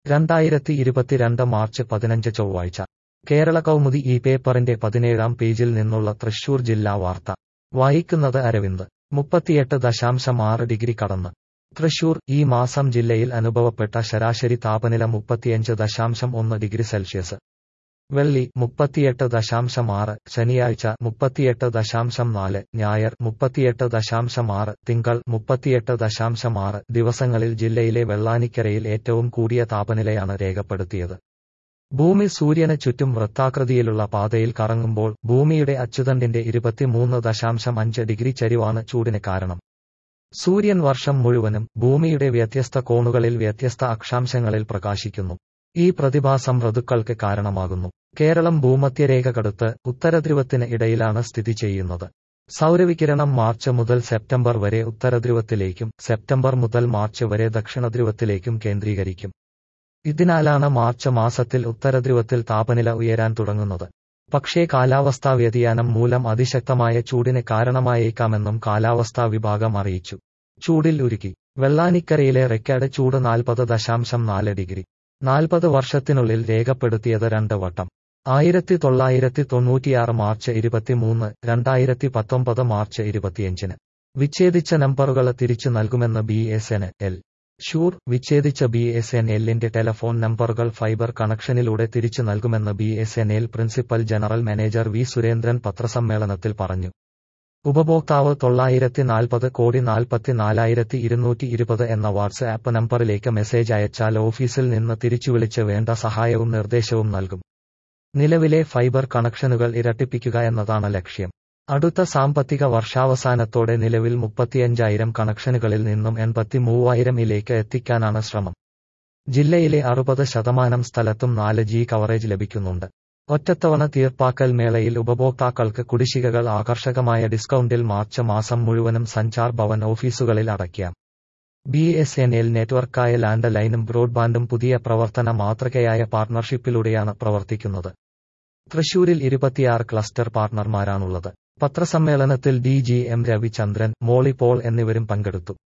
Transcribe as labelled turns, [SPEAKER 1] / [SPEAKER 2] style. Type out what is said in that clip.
[SPEAKER 1] രണ്ടായിരത്തി ഇരുപത്തിരണ്ട് മാർച്ച് പതിനഞ്ച് ചൊവ്വാഴ്ച കേരള കൗമുദി ഈ പേപ്പറിന്റെ പതിനേഴാം പേജിൽ നിന്നുള്ള തൃശൂർ ജില്ലാ വാർത്ത വായിക്കുന്നത് അരവിന്ദ് മുപ്പത്തിയെട്ട് ദശാംശം ആറ് ഡിഗ്രി കടന്ന് തൃശൂർ ഈ മാസം ജില്ലയിൽ അനുഭവപ്പെട്ട ശരാശരി താപനില മുപ്പത്തിയഞ്ച് ദശാംശം ഒന്ന് ഡിഗ്രി സെൽഷ്യസ് വെള്ളി മുപ്പത്തിയെട്ട് ദശാംശം ആറ് ശനിയാഴ്ച മുപ്പത്തിയെട്ട് ദശാംശം നാല് ഞായർ മുപ്പത്തിയെട്ട് ദശാംശം ആറ് തിങ്കൾ മുപ്പത്തിയെട്ട് ദശാംശം ആറ് ദിവസങ്ങളിൽ ജില്ലയിലെ വെള്ളാനിക്കരയിൽ ഏറ്റവും കൂടിയ താപനിലയാണ് രേഖപ്പെടുത്തിയത് ഭൂമി സൂര്യന് ചുറ്റും വൃത്താകൃതിയിലുള്ള പാതയിൽ കറങ്ങുമ്പോൾ ഭൂമിയുടെ അച്ചുതണ്ടിന്റെ ഇരുപത്തിമൂന്ന് ദശാംശം അഞ്ച് ഡിഗ്രി ചരിവാണ് ചൂടിന് കാരണം സൂര്യൻ വർഷം മുഴുവനും ഭൂമിയുടെ വ്യത്യസ്ത കോണുകളിൽ വ്യത്യസ്ത അക്ഷാംശങ്ങളിൽ പ്രകാശിക്കുന്നു ഈ പ്രതിഭാസം ഋതുക്കൾക്ക് കാരണമാകുന്നു കേരളം ഭൂമധ്യരേഖകടുത്ത് ഉത്തരധ്രുവത്തിന് ഇടയിലാണ് സ്ഥിതി ചെയ്യുന്നത് സൗരവികിരണം മാർച്ച് മുതൽ സെപ്റ്റംബർ വരെ ഉത്തരധ്രുവത്തിലേക്കും സെപ്റ്റംബർ മുതൽ മാർച്ച് വരെ ദക്ഷിണധ്രുവത്തിലേക്കും കേന്ദ്രീകരിക്കും ഇതിനാലാണ് മാർച്ച് മാസത്തിൽ ഉത്തരധ്രുവത്തിൽ താപനില ഉയരാൻ തുടങ്ങുന്നത് പക്ഷേ കാലാവസ്ഥാ വ്യതിയാനം മൂലം അതിശക്തമായ ചൂടിന് കാരണമായേക്കാമെന്നും കാലാവസ്ഥാ വിഭാഗം അറിയിച്ചു ചൂടിൽ ഉരുകി വെള്ളാനിക്കരയിലെ റെക്കോർഡ് ചൂട് നാൽപ്പത് ദശാംശം നാല് ഡിഗ്രി നാൽപ്പത് വർഷത്തിനുള്ളിൽ രേഖപ്പെടുത്തിയത് രണ്ട് വട്ടം ആയിരത്തി തൊള്ളായിരത്തി തൊണ്ണൂറ്റിയാറ് മാർച്ച് ഇരുപത്തിമൂന്ന് രണ്ടായിരത്തി പത്തൊമ്പത് മാർച്ച് ഇരുപത്തിയഞ്ചിന് വിച്ഛേദിച്ച നമ്പറുകൾ തിരിച്ചു നൽകുമെന്ന് ബി എസ് എൻ എൽ ഷൂർ വിച്ഛേദിച്ച ബി എസ് എൻ എല്ലിന്റെ ടെലഫോൺ നമ്പറുകൾ ഫൈബർ കണക്ഷനിലൂടെ തിരിച്ചു നൽകുമെന്ന് B S N L principal general manager V Surendran പത്രസമ്മേളനത്തിൽ പറഞ്ഞു ഉപഭോക്താവ് തൊള്ളായിരത്തി നാൽപ്പത് കോടി നാൽപ്പത്തി നാലായിരത്തി ഇരുന്നൂറ്റി ഇരുപത് എന്ന വാട്സ്ആപ്പ് നമ്പറിലേക്ക് മെസ്സേജ് അയച്ചാൽ ഓഫീസിൽ നിന്ന് തിരിച്ചുവിളിച്ച് വേണ്ട സഹായവും നിർദ്ദേശവും നൽകും നിലവിലെ ഫൈബർ കണക്ഷനുകൾ ഇരട്ടിപ്പിക്കുക എന്നതാണ് ലക്ഷ്യം അടുത്ത സാമ്പത്തിക വർഷാവസാനത്തോടെ നിലവിൽ മുപ്പത്തിയഞ്ചായിരം കണക്ഷനുകളിൽ നിന്നും എൺപത്തി മൂവായിരമിലേക്ക് എത്തിക്കാനാണ് ശ്രമം ജില്ലയിലെ അറുപത് ശതമാനം സ്ഥലത്തും നാല് ജി കവറേജ് ലഭിക്കുന്നുണ്ട് ഒറ്റത്തവണ തീർപ്പാക്കൽ മേളയിൽ ഉപഭോക്താക്കൾക്ക് കുടിശ്ശികകൾ ആകർഷകമായ ഡിസ്കൗണ്ടിൽ മാർച്ച് മാസം മുഴുവനും സഞ്ചാർ ഭവൻ ഓഫീസുകളിൽ അടയ്ക്കാം ബി എസ് എൻ എൽ നെറ്റ്വർക്കായ ലാൻഡ് ലൈനും ബ്രോഡ്ബാൻഡും പുതിയ പ്രവർത്തന മാതൃകയായ പാർട്ണർഷിപ്പിലൂടെയാണ് പ്രവർത്തിക്കുന്നത് തൃശൂരിൽ ഇരുപത്തിയാറ് ക്ലസ്റ്റർ പാർട്ണർമാരാണുള്ളത് പത്രസമ്മേളനത്തിൽ D G M Ravichandran Molly Paul എന്നിവരും പങ്കെടുത്തു